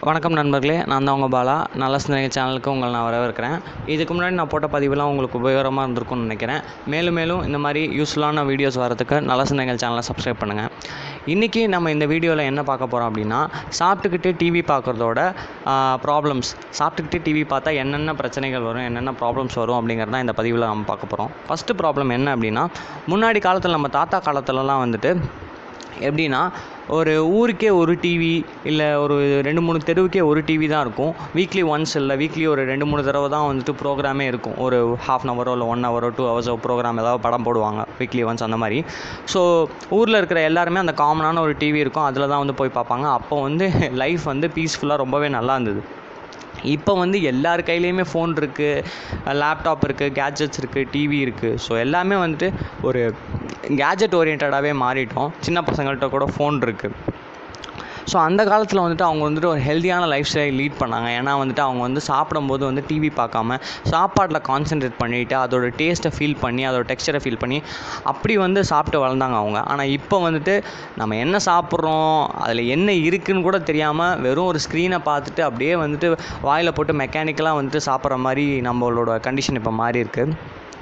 வணக்கம் நண்பர்களே நான் தான் உங்கள் பாலா நல்ல சிந்தனை சேனலுக்கு உங்களை நான் வரவேற்கிறேன் இதுக்கு முன்னாடி நான் போட்ட பதிவெல்லாம் உங்களுக்கு உபயோகரமாக இருந்திருக்கும்னு நினைக்கிறேன் மேலும் மேலும் இந்த மாதிரி யூஸ்ஃபுல்லான வீடியோஸ் வரதுக்கு நல்ல சிந்தனைகள் சேனலை சப்ஸ்கிரைப் பண்ணுங்கள் இன்றைக்கி நம்ம இந்த வீடியோவில் என்ன பார்க்க போகிறோம் அப்படின்னா சாப்பிட்டுக்கிட்டே டிவி பார்க்குறதோட ப்ராப்ளம்ஸ் சாப்பிட்டுக்கிட்டே டிவி பார்த்தா என்னென்ன பிரச்சனைகள் வரும் என்னென்ன ப்ராப்ளம்ஸ் வரும் அப்படிங்கிறது தான் இந்த பதிவில் நம்ம பார்க்க போகிறோம் ஃபஸ்ட்டு ப்ராப்ளம் என்ன அப்படின்னா முன்னாடி காலத்தில் நம்ம தாத்தா காலத்துலலாம் வந்துட்டு எப்படின்னா ஒரு ஊருக்கே ஒரு டிவி இல்லை ஒரு ரெண்டு மூணு தெருவுக்கே ஒரு டிவி தான் இருக்கும் வீக்லி ஒன்ஸ் இல்லை வீக்லி ஒரு ரெண்டு மூணு தடவை தான் வந்துட்டு ப்ரோக்ராமே இருக்கும் ஒரு ஹாஃப் அன் ஹவரோ இல்லை ஒன் ஹவரோ டூ ஹவர்ஸோ ப்ரோக்ராம் ஏதாவது படம் போடுவாங்க வீக்லி ஒன்ஸ் அந்த மாதிரி ஸோ ஊரில் இருக்கிற எல்லாருமே அந்த காமனான ஒரு டிவி இருக்கும் அதில் தான் வந்து போய் பார்ப்பாங்க அப்போ வந்து லைஃப் வந்து பீஸ்ஃபுல்லாக ரொம்பவே நல்லா இருந்தது இப்போ வந்து எல்லார் கையிலையுமே ஃபோன் இருக்குது லேப்டாப் இருக்குது கேட்ஜெட்ஸ் இருக்குது டிவி இருக்குது ஸோ எல்லாமே வந்துட்டு ஒரு கேஜெட் ஓரியன்டாகவே மாறிட்டோம் சின்ன பசங்கள்கிட்ட கூட ஃபோன் இருக்குது ஸோ அந்த காலத்தில் வந்துட்டு அவங்க வந்துட்டு ஒரு ஹெல்த்தியான லைஃப் ஸ்டைல் லீட் பண்ணாங்க ஏன்னா வந்துட்டு அவங்க வந்து சாப்பிடும்போது வந்து டிவி பார்க்காம சாப்பாட்டில் கான்சென்ட்ரேட் பண்ணிவிட்டு அதோட டேஸ்ட்டை ஃபீல் பண்ணி அதோட டெக்ஸ்சரை ஃபீல் பண்ணி அப்படி வந்து சாப்பிட்டு வளர்ந்தாங்க அவங்க ஆனால் இப்போ வந்துட்டு நம்ம என்ன சாப்பிட்றோம் அதில் என்ன இருக்குன்னு கூட தெரியாமல் வெறும் ஒரு ஸ்க்ரீனை பார்த்துட்டு அப்படியே வந்துட்டு வாயில் போட்டு மெக்கானிக்கலாக வந்துட்டு சாப்பிட்ற மாதிரி நம்மளோட கண்டிஷன் இப்போ மாறி இருக்குது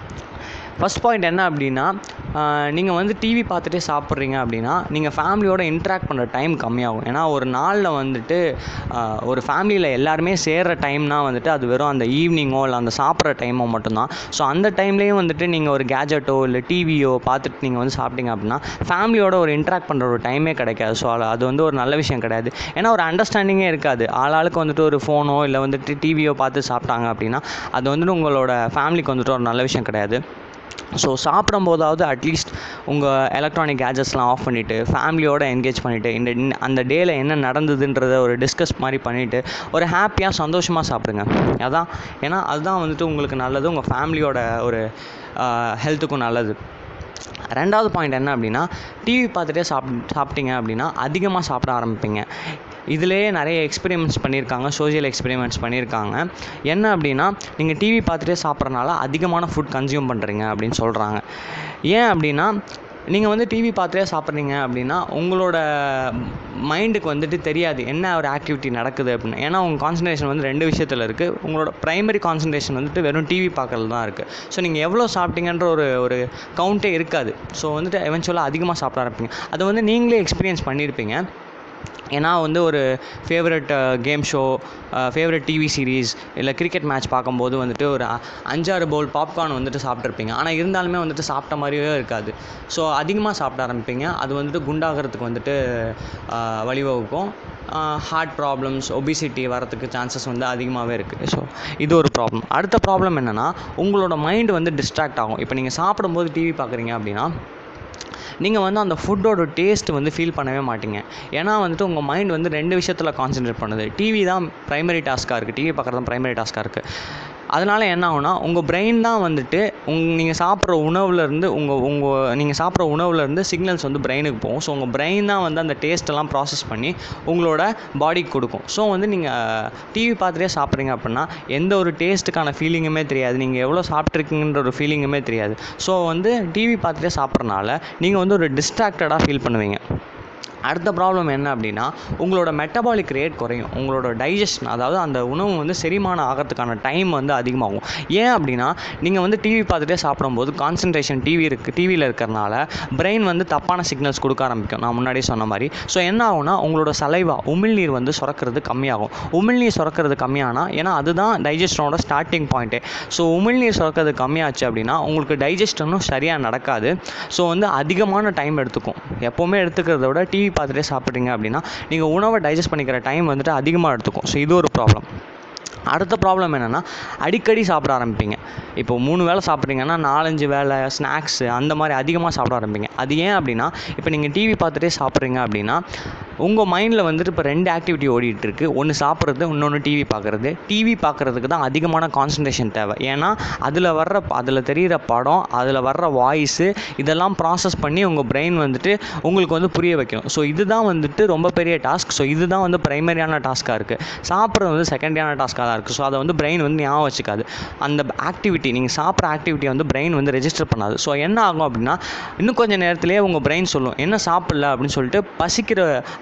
ஃபஸ்ட் பாயிண்ட் என்ன அப்படின்னா நீங்கள் வந்து டிவி பார்த்துட்டே சாப்பிட்றீங்க அப்படின்னா நீங்கள் ஃபேமிலியோட இன்ட்ராக்ட் பண்ணுற டைம் கம்மியாகும் ஏன்னா ஒரு நாளில் வந்துட்டு ஆஹ், ஒரு ஃபேமிலியில் எல்லாருமே சேர்கிற டைம்னா வந்துட்டு அது வெறும் அந்த ஈவினிங்கோ இல்லை அந்த சாப்பிட்ற டைமோ மட்டும்தான் ஸோ அந்த டைம்லேயும் வந்துட்டு நீங்கள் ஒரு கேஜெட்டோ இல்லை டிவியோ பார்த்துட்டு நீங்கள் வந்து சாப்பிட்டீங்க அப்படின்னா ஃபேமிலியோட ஒரு இன்ட்ராக்ட் பண்ணுற ஒரு டைமே கிடைக்காது ஸோ அது வந்து ஒரு நல்ல விஷயம் கிடையாது ஏன்னா ஒரு அண்டர்ஸ்டாண்டிங்கே இருக்காது ஆளாளுக்கு வந்துட்டு ஒரு ஃபோனோ இல்லை வந்துட்டு டிவியோ பார்த்து சாப்பிட்டாங்க அப்படின்னா அது வந்துட்டு உங்களோட ஃபேமிலிக்கு வந்துட்டு ஒரு நல்ல விஷயம் கிடையாது ஸோ சாப்பிடும்போதாவது அட்லீஸ்ட் உங்கள் எலக்ட்ரானிக் கேஜெட்ஸ்லாம் ஆஃப் பண்ணிவிட்டு ஃபேமிலியோட என்கேஜ் பண்ணிவிட்டு இந்த இந்த- அந்த டேயில் என்ன நடந்ததுன்றத ஒரு டிஸ்கஸ் மாதிரி பண்ணிவிட்டு ஒரு ஹாப்பியாக சந்தோஷமாக சாப்பிடுங்க அதான் ஏன்னா அதுதான் வந்துட்டு உங்களுக்கு நல்லது உங்கள் ஃபேமிலியோட ஒரு ஹெல்த்துக்கும் நல்லது ரெண்டாவது பாயிண்ட் என்ன அப்படின்னா டிவி பார்த்துட்டே சாப் சாப்பிட்டீங்க அப்படின்னா அதிகமாக சாப்பிட ஆரம்பிப்பீங்க இதுலேயே நிறைய எக்ஸ்பெரிமெண்ட்ஸ் பண்ணியிருக்காங்க சோஷியல் எக்ஸ்பெரிமெண்ட்ஸ் பண்ணியிருக்காங்க என்ன அப்படின்னா நீங்கள் டிவி பார்த்துட்டே சாப்பிட்றனால அதிகமான ஃபுட் கன்சியூம் பண்ணுறீங்க அப்படின்னு சொல்கிறாங்க ஏன் அப்படின்னா நீங்கள் வந்து டிவி பார்த்துட்டே சாப்பிட்றீங்க அப்படின்னா உங்களோட மைண்டுக்கு வந்துட்டு தெரியாது என்ன ஒரு ஆக்டிவிட்டி நடக்குது அப்படின்னு ஏன்னா உங்கள் கான்சன்ட்ரேஷன் வந்து ரெண்டு விஷயத்தில் இருக்குது உங்களோட ப்ரைமரி கான்சன்ட்ரேஷன் வந்துட்டு வெறும் டிவி பார்க்கறது தான் இருக்குது ஸோ நீங்கள் எவ்வளோ சாப்பிட்டீங்கன்ற ஒரு ஒரு கவுண்டே இருக்காது ஸோ வந்துட்டு எவென்ச்சுவலாக அதிகமாக சாப்பிட ஆரம்பிப்பீங்க அது வந்து நீங்களே எக்ஸ்பீரியன்ஸ் பண்ணியிருப்பீங்க ஏன்னா வந்து ஒரு favourite game show favourite TV series இல்லை கிரிக்கெட் மேட்ச் பார்க்கும்போது வந்துட்டு ஒரு அ- அஞ்சாறு பவுல் பாப்கார்ன் வந்துட்டு சாப்பிட்ருப்பீங்க ஆனால் இருந்தாலுமே வந்துட்டு சாப்பிட்ட மாதிரியே இருக்காது ஸோ அதிகமாக சாப்பிட ஆரம்பிப்பீங்க அது வந்துட்டு குண்டாகிறதுக்கு வந்துட்டு அஹ், வழிவகுக்கும் ஹார்ட் ப்ராப்ளம்ஸ் ஒபிசிட்டி வரதுக்கு சான்சஸ் வந்து அதிகமாகவே இருக்குது ஸோ இது ஒரு ப்ராப்ளம் அடுத்த ப்ராப்ளம் என்னென்னா உங்களோட மைண்ட் வந்து டிஸ்ட்ராக்ட் ஆகும் இப்போ நீங்கள் சாப்பிடும்போது டிவி பார்க்குறீங்க அப்படின்னா நீங்கள் வந்து அந்த ஃபுட்டோட டேஸ்ட் வந்து ஃபீல் பண்ணவே மாட்டீங்க ஏன்னா வந்துட்டு உங்கள் மைண்ட் வந்து ரெண்டு விஷயத்தில் கான்சென்ட்ரேட் பண்ணுது டிவி தான் ப்ரைமரி டாஸ்க்காக இருக்குது டிவி பார்க்குறது தான் ப்ரைமரி டாஸ்க்காக இருக்குது அதனால் என்ன ஆகும்னா உங்கள் பிரெயின் தான் வந்துட்டு உங் நீங்கள் சாப்பிட்ற உணவுலேருந்து உங்கள் உங்கள் நீங்கள் சாப்பிட்ற உணவுலேருந்து சிக்னல்ஸ் வந்து பிரெயினுக்கு போகும் ஸோ உங்கள் பிரெயின் தான் வந்து அந்த டேஸ்ட்டெல்லாம் ப்ராசஸ் பண்ணி உங்களோட பாடிக்கு கொடுக்கும் ஸோ வந்து நீங்கள் டிவி பார்த்துட்டே சாப்பிட்றீங்க அப்படின்னா எந்த ஒரு டேஸ்ட்டுக்கான ஃபீலிங்குமே தெரியாது நீங்கள் எவ்வளோ சாப்பிட்ருக்கீங்கன்ற ஒரு ஃபீலிங்குமே தெரியாது ஸோ வந்து டிவி பார்த்துட்டே சாப்பிட்றனால நீங்கள் வந்து ஒரு டிஸ்ட்ராக்டடாக ஃபீல் பண்ணுவீங்க அடுத்த ப்ராப்ளம் என்ன அப்படின்னா உங்களோட மெட்டபாலிக் ரேட் குறையும் உங்களோட டைஜஷன் அதாவது அந்த உணவு வந்து செரிமானம் ஆகிறதுக்கான டைம் வந்து அதிகமாகும் ஏன் அப்படின்னா நீங்கள் வந்து டிவி பார்த்துட்டே சாப்பிடும்போது கான்சன்ட்ரேஷன் டிவி இருக்கு டிவியில் இருக்கிறனால பிரெயின் வந்து தப்பான சிக்னல்ஸ் கொடுக்க ஆரம்பிக்கும் நான் முன்னாடியே சொன்ன மாதிரி ஸோ என்ன ஆகும்னா உங்களோட சலைவா உமிழ்நீர் வந்து சுரக்கிறது கம்மியாகும் உமிழ்நீர் சுரக்கிறது கம்மியானா ஏன்னா அதுதான் டைஜஷனோட ஸ்டார்டிங் பாயிண்ட்டே ஸோ உமிழ்நீர் சுரக்கிறது கம்மியாச்சு அப்படின்னா உங்களுக்கு டைஜஸ்டனும் சரியாக நடக்காது ஸோ வந்து அதிகமான டைம் எடுத்துக்கும் எப்போவுமே எடுத்துக்கிறத விட டிவி பார்த்துட்டே சாப்பிட்றீங்க அப்படின்னா நீங்கள் உணவை டைஜஸ்ட் பண்ணிக்கிற டைம் வந்துட்டு அதிகமாக எடுத்துக்கும் ஸோ இது ஒரு ப்ராப்ளம் அடுத்த ப்ராப்ளம் என்னென்னா அடிக்கடி சாப்பிட ஆரம்பிப்பீங்க இப்போ மூணு வேளை சாப்பிட்றீங்கன்னா நாலஞ்சு வேளை ஸ்நாக்ஸு அந்த மாதிரி அதிகமாக சாப்பிட ஆரம்பிப்பீங்க அது ஏன் அப்படின்னா இப்போ நீங்கள் டிவி பார்த்துட்டே சாப்பிட்றீங்க அப்படின்னா உங்கள் மைண்டில் வந்துட்டு இப்போ ரெண்டு ஆக்டிவிட்டி ஓடிட்டு இருக்கு ஒன்று சாப்பிட்றது இன்னொன்று டிவி பார்க்குறது டிவி பார்க்குறதுக்கு தான் அதிகமான கான்சன்ட்ரேஷன் தேவை ஏன்னா அதில் வர்ற அதில் தெரிகிற படம் அதில் வர்ற வாய்ஸு இதெல்லாம் ப்ராசஸ் பண்ணி உங்கள் பிரெயின் வந்துட்டு உங்களுக்கு வந்து புரிய வைக்கணும் ஸோ இதுதான் வந்துட்டு ரொம்ப பெரிய டாஸ்க் ஸோ இதுதான் வந்து ப்ரைமரியான டாஸ்க்காக இருக்குது சாப்பிட்றது வந்து செகண்டரியான டாஸ்க்காக தான் இருக்குது ஸோ அதை வந்து பிரெயின் வந்து ஞாபகம் வச்சுக்காது அந்த ஆக்டிவிட்டி நீங்கள் சாப்பிட்ற ஆக்டிவிட்டியை வந்து பிரெயின் வந்து ரெஜிஸ்டர் பண்ணாது ஸோ என்ன ஆகும் அப்படின்னா இன்னும் கொஞ்சம் நேரத்திலேயே உங்கள் பிரெயின் சொல்லும் என்ன சாப்பிடல அப்படின்னு சொல்லிட்டு பசிக்கிற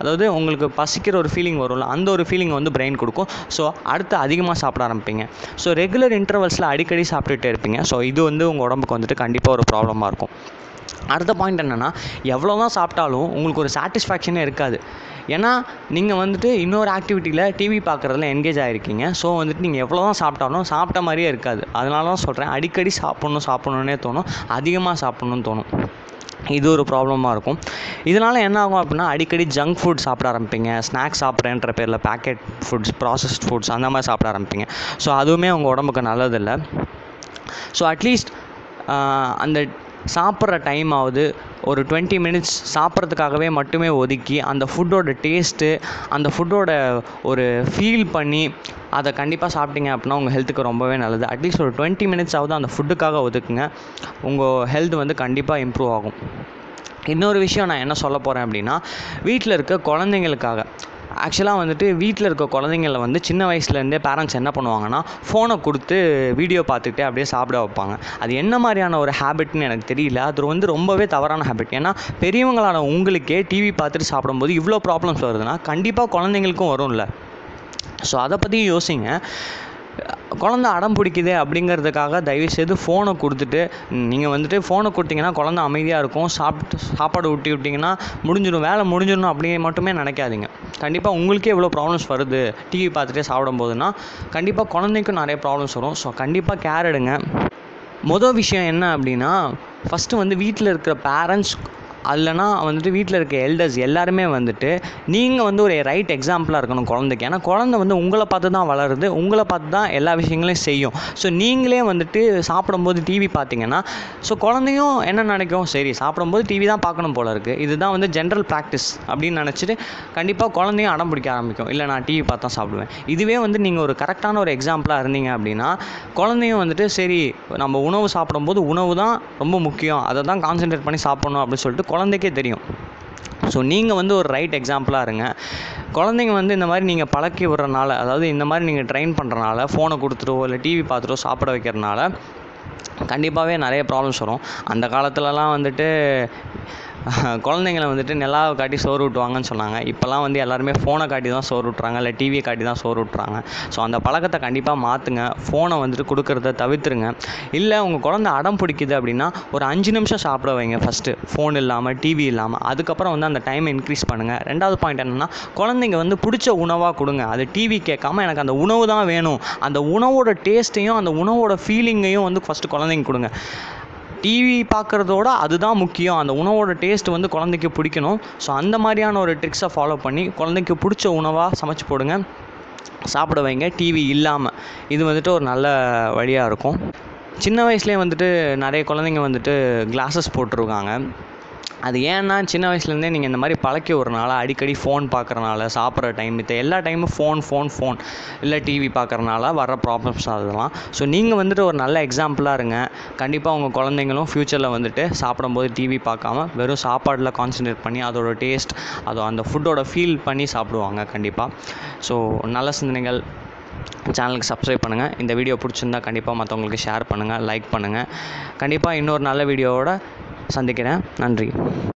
அதாவது உங்களுக்கு பசிக்கிற ஒரு ஃபீலிங் வரும்ல அந்த ஒரு ஃபீலிங் வந்து பிரெயின் கொடுக்கும் ஸோ அடுத்து அதிகமாக சாப்பிட ஆரம்பிப்பீங்க ஸோ ரெகுலர் இன்டர்வல்ஸில் அடிக்கடி சாப்பிட்டுட்டே இருப்பீங்க ஸோ இது வந்து உங்கள் உடம்புக்கு வந்துட்டு கண்டிப்பாக ஒரு ப்ராப்ளமாக இருக்கும் அடுத்த பாயிண்ட் என்னென்னா எவ்வளோ தான் சாப்பிட்டாலும் உங்களுக்கு ஒரு சாட்டிஸ்ஃபேக்ஷனே இருக்காது ஏன்னா நீங்கள் வந்துட்டு இன்னொரு ஆக்டிவிட்டியில் டிவி பார்க்குறதுல என்கேஜ் ஆகிருக்கீங்க ஸோ வந்துட்டு நீங்கள் எவ்வளோ தான் சாப்பிட்டாலும் சாப்பிட்ட மாதிரியே இருக்காது அதனால தான் சொல்கிறேன் அடிக்கடி சாப்பிட்ணும் சாப்பிட்ணுன்னே தோணும் அதிகமாக சாப்பிட்ணுன்னு தோணும் இது ஒரு ப்ராப்ளமாக இருக்கும் இதனால் என்ன ஆகும் அப்படின்னா அடிக்கடி ஜங்க் ஃபுட் சாப்பிட ஆரம்பிப்பீங்க ஸ்நாக்ஸ் சாப்பிட்றேன்ற பேரில் பேக்கெட் ஃபுட்ஸ் ப்ராசஸ்ட் ஃபுட்ஸ் அந்த மாதிரி சாப்பிட ஆரம்பிப்பீங்க ஸோ அதுவுமே உங்கள் உடம்புக்கு நல்லதில்லை ஸோ அட்லீஸ்ட் அந்த சாப்பிட்ற டைம் ஆகுது ஒரு டுவெண்ட்டி மினிட்ஸ் சாப்பிட்றதுக்காகவே மட்டுமே ஒதுக்கி அந்த ஃபுட்டோட டேஸ்ட்டு அந்த ஃபுட்டோட ஒரு ஃபீல் பண்ணி அதை கண்டிப்பாக சாப்பிட்டீங்க அப்படின்னா உங்கள் ஹெல்த்துக்கு ரொம்பவே நல்லது அட்லீஸ்ட் ஒரு டுவெண்ட்டி மினிட்ஸ் ஆகுது அந்த ஃபுட்டுக்காக ஒதுக்குங்க உங்கள் ஹெல்த் வந்து கண்டிப்பாக இம்ப்ரூவ் ஆகும் இன்னொரு விஷயம் நான் என்ன சொல்ல போகிறேன் அப்படின்னா வீட்டில் இருக்க குழந்தைங்களுக்காக ஆக்சுவலாக வந்துட்டு வீட்டில் இருக்க குழந்தைங்கள வந்து சின்ன வயசுலேருந்தே பேரண்ட்ஸ் என்ன பண்ணுவாங்கன்னா ஃபோனை கொடுத்து வீடியோ பார்த்துக்கிட்டே அப்படியே சாப்பிட வைப்பாங்க அது என்ன மாதிரியான ஒரு ஹேபிட்னு எனக்கு தெரியல அது வந்து ரொம்பவே தவறான ஹேபிட் ஏன்னா பெரியவங்களான உங்களுக்கே டிவி பார்த்துட்டு சாப்பிடும்போது இவ்வளோ ப்ராப்ளம்ஸ் வருதுன்னா கண்டிப்பாக குழந்தைங்களுக்கும் வரும்ல ஸோ அதை பற்றி யோசிங்க குழந்த அடம் பிடிக்குது அப்படிங்கிறதுக்காக தயவுசெய்து ஃபோனை கொடுத்துட்டு நீங்கள் வந்துட்டு ஃபோனை கொடுத்தீங்கன்னா குழந்த அமைதியாக இருக்கும் சாப்பிட்டு சாப்பாடு ஊட்டி விட்டிங்கன்னா முடிஞ்சிடும் வேலை முடிஞ்சிடணும் அப்படி மட்டுமே நினைக்காதீங்க கண்டிப்பாக உங்களுக்கே எவ்வளோ ப்ராப்ளம்ஸ் வருது டிவி பார்த்துட்டே சாப்பிடும் போதுன்னா கண்டிப்பாக குழந்தைக்கும் நிறைய ப்ராப்ளம்ஸ் வரும் ஸோ கண்டிப்பாக கேர் எடுங்க மொதல் விஷயம் என்ன அப்படின்னா ஃபஸ்ட்டு வந்து வீட்டில் இருக்கிற பேரண்ட்ஸ் இல்லைனா வந்துட்டு வீட்டில் இருக்க எல்டர்ஸ் எல்லாருமே வந்துட்டு நீங்கள் வந்து ஒரு ரைட் எக்ஸாம்பிளாக இருக்கணும் குழந்தைக்கு ஏன்னா குழந்தை வந்து உங்களை பார்த்து தான் வளருது உங்களை பார்த்து தான் எல்லா விஷயங்களையும் செய்யும் ஸோ நீங்களே வந்துட்டு சாப்பிடும்போது டிவி பார்த்தீங்கன்னா ஸோ குழந்தையும் என்ன நினைக்கும் சரி சாப்பிடும்போது டிவி தான் பார்க்கணும் போல இருக்குது இதுதான் வந்து ஜென்ரல் ப்ராக்டிஸ் அப்படின்னு நினச்சிட்டு கண்டிப்பாக குழந்தையும் அடம் பிடிக்க ஆரம்பிக்கும் இல்லை நான் டிவி பார்த்து தான் சாப்பிடுவேன் இதுவே வந்து நீங்கள் ஒரு கரெக்டான ஒரு எக்ஸாம்பிளாக இருந்தீங்க அப்படின்னா குழந்தையும் வந்துட்டு சரி நம்ம உணவு சாப்பிடும்போது உணவு தான் ரொம்ப முக்கியம் அதை தான் கான்சென்ட்ரேட் பண்ணி சாப்பிடணும் அப்படின்னு சொல்லிட்டு குழந்தைக்கே தெரியும் ஸோ நீங்கள் வந்து ஒரு ரைட் எக்ஸாம்பிளாக இருங்க குழந்தைங்க வந்து இந்த மாதிரி நீங்கள் பழக்கி விடுறனால அதாவது இந்த மாதிரி நீங்கள் ட்ரெயின் பண்ணுறனால ஃபோனை கொடுத்துட்டோ இல்லை டிவி பார்த்துட்டோ சாப்பிட வைக்கிறனால கண்டிப்பாகவே நிறைய ப்ராப்ளம்ஸ் வரும் அந்த காலத்துலலாம் வந்துட்டு குழந்தைங்கள வந்துட்டு நிலாவை காட்டி சோறு ஊட்டுவாங்கன்னு சொன்னாங்க இப்போல்லாம் வந்து எல்லாருமே ஃபோனை காட்டி தான் சோறு ஊட்டுறாங்க இல்லை டிவியை காட்டி தான் சோறு ஊட்டுறாங்க ஸோ அந்த பழக்கத்தை கண்டிப்பாக மாற்றுங்க ஃபோனை வந்துட்டு கொடுக்கறத தவிர்த்துருங்க இல்லை உங்கள் குழந்த அடம் பிடிக்குது அப்படின்னா ஒரு அஞ்சு நிமிஷம் சாப்பிட வைங்க ஃபஸ்ட்டு ஃபோன் இல்லாமல் டிவி இல்லாமல் அதுக்கப்புறம் வந்து அந்த டைமை இன்க்ரீஸ் பண்ணுங்கள் ரெண்டாவது பாயிண்ட் என்னென்னா குழந்தைங்க வந்து பிடிச்ச உணவாக கொடுங்க அது டிவி கேட்காம எனக்கு அந்த உணவு தான் வேணும் அந்த உணவோட டேஸ்ட்டையும் அந்த உணவோட ஃபீலிங்கையும் வந்து ஃபஸ்ட்டு குழந்தைங்க கொடுங்க டிவி பார்க்குறதோட அதுதான் முக்கியம் அந்த உணவோட டேஸ்ட் வந்து குழந்தைக்கு பிடிக்கணும் ஸோ அந்த மாதிரியான ஒரு ட்ரிக்ஸை ஃபாலோ பண்ணி குழந்தைக்கு பிடிச்ச உணவாக சமைச்சு போடுங்க சாப்பிட வைங்க டிவி இல்லாமல் இது வந்துட்டு ஒரு நல்ல வழியாக இருக்கும் சின்ன வயசுலேயே வந்துட்டு நிறைய குழந்தைங்க வந்துட்டு கிளாஸஸ் போட்டிருக்காங்க அது ஏன்னா சின்ன வயசுலேருந்தே நீங்கள் இந்த மாதிரி பழக்கி விட்றனால அடிக்கடி ஃபோன் பார்க்குறனால சாப்பிட்ற டைம் மித்த எல்லா டைமும் ஃபோன் ஃபோன் ஃபோன் இல்லை டிவி பார்க்குறனால வர ப்ராப்ளம்ஸ் அதெல்லாம் ஸோ நீங்கள் வந்துட்டு ஒரு நல்ல எக்ஸாம்பிளாக இருங்க கண்டிப்பாக உங்கள் குழந்தைங்களும் ஃப்யூச்சரில் வந்துட்டு சாப்பிடும்போது டிவி பார்க்காம வெறும் சாப்பாடில் கான்சென்ட்ரேட் பண்ணி அதோட டேஸ்ட் அதோ அந்த ஃபுட்டோட ஃபீல் பண்ணி சாப்பிடுவாங்க கண்டிப்பாக ஸோ நல்ல சிந்தனைகள் சேனலுக்கு சப்ஸ்கிரைப் பண்ணுங்கள் இந்த வீடியோ பிடிச்சிருந்தா கண்டிப்பாக மற்றவங்களுக்கு ஷேர் பண்ணுங்கள் லைக் பண்ணுங்கள் கண்டிப்பாக இன்னொரு நல்ல வீடியோவோட சந்திக்கிறேன் நன்றி